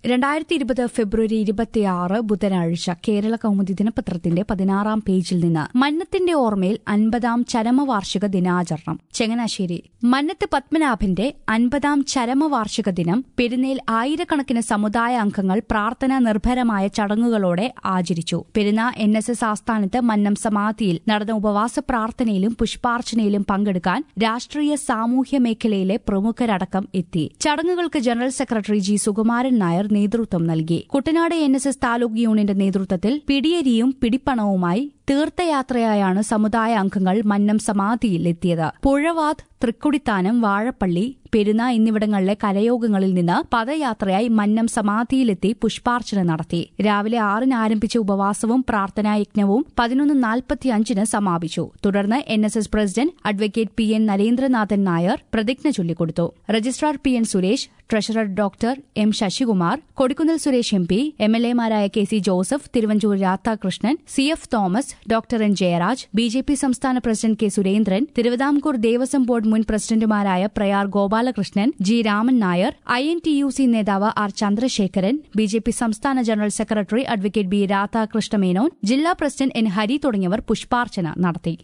രണ്ടായിരത്തി ഇരുപത് ഫെബ്രുവരി ഇരുപത്തിയാറ് ബുധനാഴ്ച കേരള കൗമുദി ദിനപത്രത്തിന്റെ പതിനാറാം പേജിൽ നിന്ന് മന്നത്തിന്റെ ഓർമ്മയിൽ അൻപതാം ചരമവാർഷിക ദിനാചരണം ചങ്ങനാശ്ശേരി മന്നത്ത് പത്മനാഭന്റെ അൻപതാം ചരമവാർഷിക ദിനം പെരുന്നേൽ ആയിരക്കണക്കിന് സമുദായ അംഗങ്ങൾ പ്രാർത്ഥനാ നിർഭരമായ ചടങ്ങുകളോടെ ആചരിച്ചു പെരുന്ന എൻ എസ് എസ് ആസ്ഥാനത്ത് മന്നം സമാധിയിൽ നടന്ന ഉപവാസ പ്രാർത്ഥനയിലും പുഷ്പാർച്ചനയിലും പങ്കെടുക്കാൻ രാഷ്ട്രീയ സാമൂഹ്യ മേഖലയിലെ പ്രമുഖരടക്കം എത്തി ചടങ്ങുകൾക്ക് general secretary G Sukumaran Nair നേതൃത്വം നൽകി Kuttanad N S S taluk യൂണിയന്റെ നേതൃത്വത്തിൽ പിടിയരിയും പിടിപ്പണവുമായി തീർത്ഥയാത്രയായാണ് സമുദായ അംഗങ്ങൾ മന്നം സമാധിയിൽ എത്തിയത് പുഴവാത് തൃക്കുടിത്താനം വാഴപ്പള്ളി പെരുന്ന എന്നിവിടങ്ങളിലെ കലയോഗങ്ങളിൽ നിന്ന് പദയാത്രയായി മന്നം സമാധിയിലെത്തി പുഷ്പാർച്ചന നടത്തി രാവിലെ ആറിന് ആരംഭിച്ച ഉപവാസവും പ്രാർത്ഥനായജ്ഞവും പതിനൊന്ന് നാൽപ്പത്തിയഞ്ചിന് സമാപിച്ചു തുടർന്ന് N S S president advocate P N Narendranathan Nair പ്രതിജ്ഞ ചൊല്ലിക്കൊടുത്തു registrar P N Suresh treasurer doctor M Sasikumar Kodikunnil Suresh M P M L എമാരായ K C Joseph Thiruvanchoor Radhakrishnan C F Thomas doctor N Jayaraj B J P സംസ്ഥാന president K Surendran Thiruvithamkoor Devaswom board മുൻ പ്രസിഡന്റുമാരായ Prayar Gopalakrishnan G Raman Nair I N T U C നേതാവ് R Chandrasekharan B J P സംസ്ഥാന general secretary advocate B Radhakrishna Menon ജില്ലാ president N Hari തുടങ്ങിയവർ പുഷ്പാർച്ചന നടത്തി